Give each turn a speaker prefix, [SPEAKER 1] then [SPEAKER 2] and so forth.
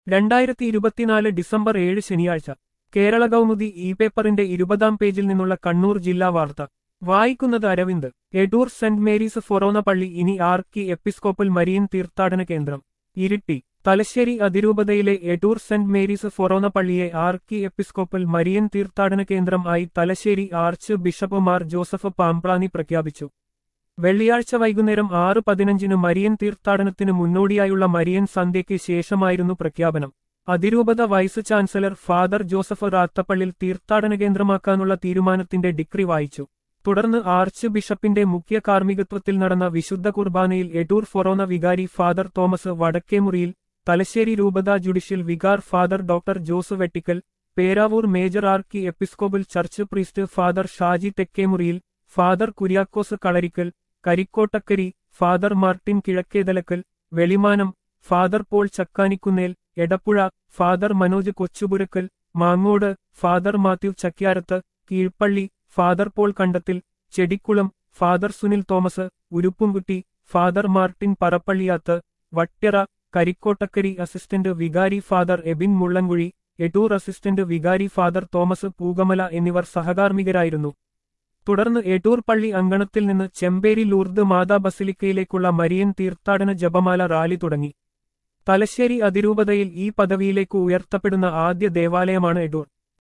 [SPEAKER 1] രണ്ടായിരത്തി ഇരുപത്തിനാല് ഡിസംബർ ഏഴ് ശനിയാഴ്ച കേരള കൗമുദി ഇ പേപ്പറിന്റെ ഇരുപതാം പേജിൽ നിന്നുള്ള കണ്ണൂർ ജില്ലാ വാർത്ത വായിക്കുന്നത് Aravind Edoor saint Mary's forane പള്ളി ഇനി ആർക്കി എപ്പിസ്കോപ്പൽ മരിയൻ തീർത്ഥാടന കേന്ദ്രം ഇരിട്ടി തലശ്ശേരി അതിരൂപതയിലെ എഡൂർ സെന്റ് മേരീസ് ഫൊറോന പള്ളിയെ ആർക്കി എപ്പിസ്കോപ്പൽ മരിയൻ തീർത്ഥാടന കേന്ദ്രം ആയി Thalassery archbishop Mar Joseph Pamplany പ്രഖ്യാപിച്ചു വെള്ളിയാഴ്ച വൈകുന്നേരം ആറ് പതിനഞ്ചിന് മരിയൻ തീർത്ഥാടനത്തിന് മുന്നോടിയായുള്ള മരിയൻ സന്ധ്യയ്ക്ക് ശേഷമായിരുന്നു പ്രഖ്യാപനം അതിരൂപത vice chancellor father Joseph Rathappillil തീർത്ഥാടന കേന്ദ്രമാക്കാനുള്ള തീരുമാനത്തിന്റെ ഡിക്രി വായിച്ചു തുടർന്ന് ആർച്ച് ബിഷപ്പിന്റെ മുഖ്യ കാർമ്മികത്വത്തിൽ നടന്ന വിശുദ്ധ കുർബാനയിൽ എഡൂർ ഫൊറോന വികാരി ഫാദർ തോമസ് വടക്കേമുറിയിൽ തലശ്ശേരി രൂപത judicial vicar father doctor Jose Vettickal Peravoor major archiepiscopal church priest father Shaji Thekkemuriyil father Kuriakose Kalarickal Karikkottakari father Martin Kizhakkethalackal Velimanam father Paul Chakkanikunnel Edappuzha father Manoj Kochupurackal Mangode father Mathew Chakyarath Keezhpally father Paul Kandathil Chedikkulam father Sunil Thomas Uruppumkutty father Martin Parappalliyath Vattyara Karikkottakari assistant വികാരി ഫാദർ എബിൻ മുള്ളൻകുഴി എടൂർ അസിസ്റ്റന്റ് വികാരി ഫാദർ തോമസ് പൂകമല എന്നിവർ സഹകാർമ്മികരായിരുന്നു തുടർന്ന് എടൂർ പള്ളി അങ്കണത്തിൽ നിന്ന് Chemperi Lourdes Matha ബസിലിക്കയിലേക്കുള്ള Marian തീർത്ഥാടന ജപമാല റാലി തുടങ്ങി തലശ്ശേരി അതിരൂപതയിൽ ഈ പദവിയിലേക്ക് ഉയർത്തപ്പെടുന്ന ആദ്യ ദേവാലയമാണ് എടൂർ